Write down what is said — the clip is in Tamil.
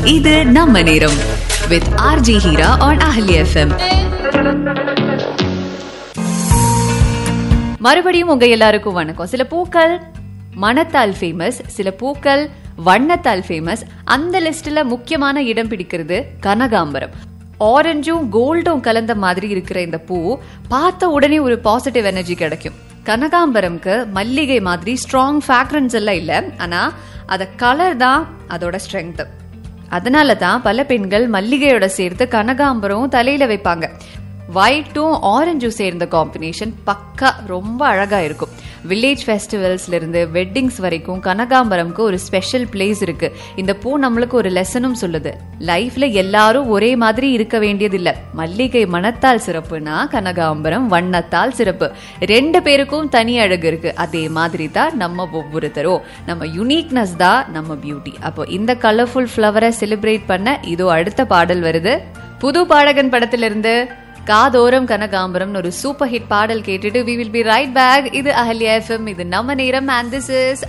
இது நம்ம நேரம் with RJ Heera on Ahalya FM மறுபடியும் உங்க எல்லாருக்கும் வணக்கம் சில பூக்கள் மனத்தால் ஃபேமஸ் சில பூக்கள் வண்ணத்தால் ஃபேமஸ் அந்த லிஸ்ட்ல முக்கியமான இடம் பிடிக்கிறது கனகாம்பரம் ஆரஞ்சும் கோல்டும் கலந்த மாதிரி இருக்கிற இந்த பூ பார்த்த உடனே ஒரு பாசிட்டிவ் எனர்ஜி கிடைக்கும் கனகாம்பரம்க்கு மல்லிகை மாதிரி ஸ்ட்ராங் ஃபிராக்ரன்ஸ் எல்லாம் இல்ல ஆனா அத கலர் தான் அதோட ஸ்ட்ரென்த் அதனால தான் பல பெண்கள் மல்லிகையோட சேர்த்து கனகாம்பரம் தலையில வைப்பாங்க ஒயிட்டும் ஆரஞ்சும் சேர்ந்த காம்பினேஷன் பக்கா ரொம்ப அழகா இருக்கும் வில்லேஜ் ஃபெஸ்டிவல்ஸ்ல இருந்து வெட்டிங்ஸ் வரைக்கும் கனகாம்பரம்க்கு ஒரு ஸ்பெஷல் பிளேஸ் இருக்கு இந்த பூ நம்மளுக்கு ஒரு லெசனும் சொல்லுது லைஃப்ல எல்லாரும் ஒரே மாதிரி இருக்க வேண்டியதில்ல மல்லிகை மணத்தால் சிறப்புனா கனகாம்பரம் வண்ணத்தால் சிறப்பு ரெண்டு பேருக்கும் தனி அழகு இருக்கு அதே மாதிரி தான் நம்ம ஒவ்வொருத்தரும் நம்ம யுனிக்னஸ் தான் நம்ம பியூட்டி அப்போ இந்த கலர்ஃபுல் ஃப்ளவரை செலிப்ரேட் பண்ண இதோ அடுத்த பாடல் வருது புது பாடகன் படத்திலிருந்து காதோரம் கனகாம்பரம்னு ஒரு சூப்பர் ஹிட் பாடல் கேட்டுட்டு we will be right back இது அஹல்யா எஃப்எம் இது நம்ம நேரம் அண்ட் திஸ் இஸ்